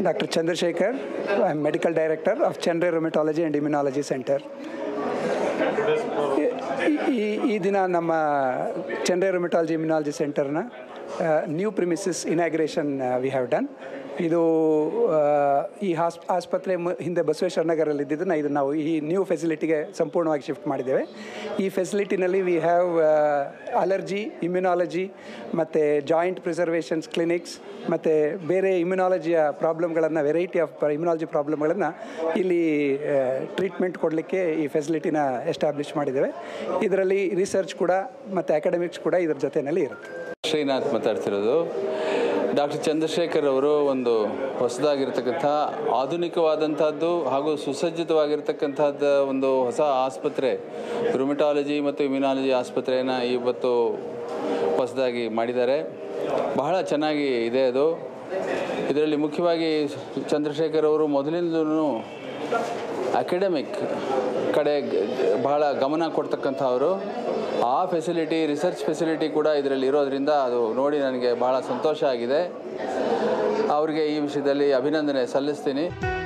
Dr. Chandrasekhar. I'm medical director of Chandra Rheumatology and Immunology Center. ಈ- ಈ ಈ ದಿನ ನಮ್ಮ ಚಂದ್ರ ರುಮೆಟಾಲಜಿ ಇಮ್ಯುನಾಲಜಿ ಸೆಂಟರ್ನ new premises inauguration we have done ಇದು ಆ, ಈ ಹಾಸ್ ಆಸ್ಪತ್ರೆ ಮು- ಹಿಂದೆ ಬಸವೇಶ್ವರ ನಗರಲ್ಲಿ ಇದ್ದಿದ್ದನ್ನು ಇದು ನಾವು ಈ ನ್ಯೂ ಫೆಸಿಲಿಟಿಗೆ ಸಂಪೂರ್ಣವಾಗಿ ಶಿಫ್ಟ್ ಮಾಡಿದ್ದೇವೆ ಈ ಫೆಸಿಲಿಟಿನಲ್ಲಿ ವಿ ಹ್ಯಾವ್ ಅಲರ್ಜಿ ಇಮ್ಯುನಾಲಜಿ ಮತ್ತು ಜಾಯಿಂಟ್ ಪ್ರಿಸರ್ವೇಷನ್ಸ್ ಕ್ಲಿನಿಕ್ಸ್ ಮತ್ತು ಬೇರೆ ಇಮ್ಯುನಾಲಜಿಯ ಪ್ರಾಬ್ಲಮ್ಗಳನ್ನು ವೆರೈಟಿ ಆಫ್ ಇಮ್ಯುನಾಲಜಿ ಪ್ರಾಬ್ಲಮ್ಗಳನ್ನು ಇಲ್ಲಿ ಟ್ರೀಟ್ಮೆಂಟ್ ಕೊಡಲಿಕ್ಕೆ ಈ ಫೆಸಿಲಿಟಿನ ಎಸ್ಟಾಬ್ಲಿಷ್ ಮಾಡಿದ್ದೇವೆ ಇದರಲ್ಲಿ ರಿಸರ್ಚ್ ಕೂಡ ಮತ್ತು ಅಕಾಡೆಮಿಕ್ಸ್ ಕೂಡ ಇದ್ರ ಜೊತೆಯಲ್ಲಿ ಇರುತ್ತೆ ಶ್ರೀನಾಥ್ ಮಾತಾಡ್ತಿರೋದು ಡಾಕ್ಟರ್ ಚಂದ್ರಶೇಖರ್ ಅವರು ಒಂದು ಹೊಸದಾಗಿರ್ತಕ್ಕಂಥ ಆಧುನಿಕವಾದಂಥದ್ದು ಹಾಗೂ ಸುಸಜ್ಜಿತವಾಗಿರ್ತಕ್ಕಂಥದ್ದು ಒಂದು ಹೊಸ ಆಸ್ಪತ್ರೆ ರುಮಿಟಾಲಜಿ ಮತ್ತು ಇಮ್ಯುನಾಲಜಿ ಆಸ್ಪತ್ರೆಯನ್ನು ಇವತ್ತು ಹೊಸದಾಗಿ ಮಾಡಿದ್ದಾರೆ ಬಹಳ ಚೆನ್ನಾಗಿ ಇದೆ ಅದು ಇದರಲ್ಲಿ ಮುಖ್ಯವಾಗಿ ಚಂದ್ರಶೇಖರ್ ಅವರು ಮೊದಲಿಂದಲೂ ಅಕಾಡೆಮಿಕ್ ಕಡೆ ಗ- ಬಹಳ ಗಮನ ಕೊಡ್ತಕ್ಕಂಥವರು ಆ ಫೆಸಿಲಿಟಿ ರಿಸರ್ಚ್ ಫೆಸಿಲಿಟಿ ಕೂಡ ಇದರಲ್ಲಿ ಇರೋದ್ರಿಂದ ಅದು ನೋಡಿ ನನಗೆ ಬಹಳ ಸಂತೋಷ ಆಗಿದೆ ಅವರಿಗೆ ಈ ವಿಷಯದಲ್ಲಿ ಅಭಿನಂದನೆ ಸಲ್ಲಿಸ್ತೀನಿ